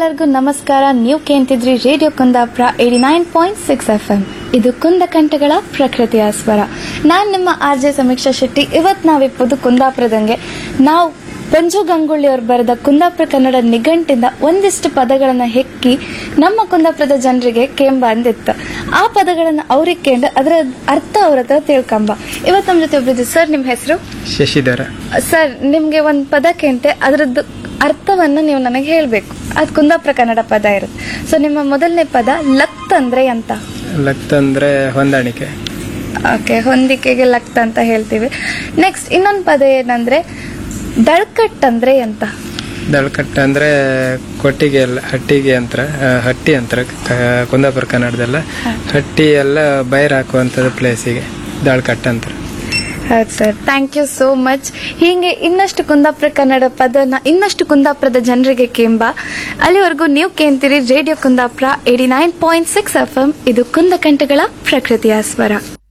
ಎಲ್ಲರಿಗೂ ನಮಸ್ಕಾರ ನೀವು ಕೇಂತಿದ್ರಿ radio Kundapura eighty nine point six F M ಇದು ಕುಂದ ಕಂಠಗಳ ಪ್ರಕೃತಿಯ ಸ್ವರ ನಾನ್ ನಿಮ್ಮ ಆರ್ ಜೆ ಸಮೀಕ್ಷಾ ಶೆಟ್ಟಿ ಇವತ್ ನಾವಿಪ್ಪದು ಕುಂದಾಪುರದಂಗೆ ನಾವು ಪಂಜು ಗಂಗೊಳ್ಳಿ ಅವರು ಬರೆದ ಕುಂದಾಪುರ ಕನ್ನಡ ನಿಘಂಟಿಂದ ಒಂದಿಷ್ಟು ಪದಗಳನ್ನ ಹೆಕ್ಕಿ ನಮ್ಮ ಕುಂದಾಪುರದ ಜನರಿಗೆ ಕೇಂಬ ಅಂದಿತ್ತು ಆ ಪದಗಳನ್ನ ಅವ್ರಿಗೆ ಕೇಂದ್ರ ಅದರ ಅರ್ಥ ಅವ್ರ ಹತ್ರ ತಿಳ್ಕೊಂಬ ಇವತ್ತು ನಮ್ಮ ಜೊತೆ ಒಬ್ರಿದ್ರು ಸರ್ ನಿಮ್ಮ ಹೆಸರು ಶಶಿಧರ ಸರ್ ನಿಮ್ಗೆ ಒಂದ್ ಪದ ಕೇಂತೆ ಅದ್ರದ್ದು ಅರ್ಥವನ್ನ ನೀವು ನನಗೆ ಹೇಳ್ಬೇಕು ಅದು ಕುಂದಾಪುರ ಕನ್ನಡ ಪದ ಇರುತ್ತೆ ಸೊ ನಿಮ್ಮ ಮೊದಲನೇ ಪದ ಲಕ್ತ್ ಅಂದ್ರೆ ಅಂತ ಲಕ್ತ್ ಅಂದ್ರೆ ಹೊಂದಾಣಿಕೆ ಓಕೆ ಹೊಂದಿಕೆಗೆ ಲಕ್ತ್ ಅಂತ ಹೇಳ್ತೀವಿ ನೆಕ್ಸ್ಟ್ ಇನ್ನೊಂದು ಪದ ಏನಂದ್ರೆ ದಳ್ಕಟ್ ಅಂದ್ರೆ ಅಂತ ದಳ್ಕಟ್ಟ ಅಂದ್ರೆ ಕೊಟ್ಟಿಗೆ ಎಲ್ಲ ಹಟ್ಟಿಗೆ ಅಂತರ ಆ, ಹಟ್ಟಿ ಅಂತರ ಕ- ಕುಂದಾಪುರ ಕನ್ನಡದಲ್ಲ ಹಟ್ಟಿ ಎಲ್ಲ ಬೈರ್ ಹಾಕುವಂಥದ್ದು ಪ್ಲೇಸಿಗೆ ದಳ್ಕಟ್ಟ ಅಂತಾರೆ ಹೌದು sir thank you so much ಹೀಗೆ ಇನ್ನಷ್ಟು ಕುಂದಾಪುರ ಕನ್ನಡ ಪದನ ಇನ್ನಷ್ಟು ಕುಂದಾಪುರದ ಜನರಿಗೆ ಕೇಂಬ ಅಲ್ಲಿವರೆಗೂ ನೀವು ಕೇಂತೀರಿ radio Kundapura eighty nine point six F M ಇದು ಕುಂದಕಂಠಗಳ ಪ್ರಕೃತಿಯ ಸ್ವರ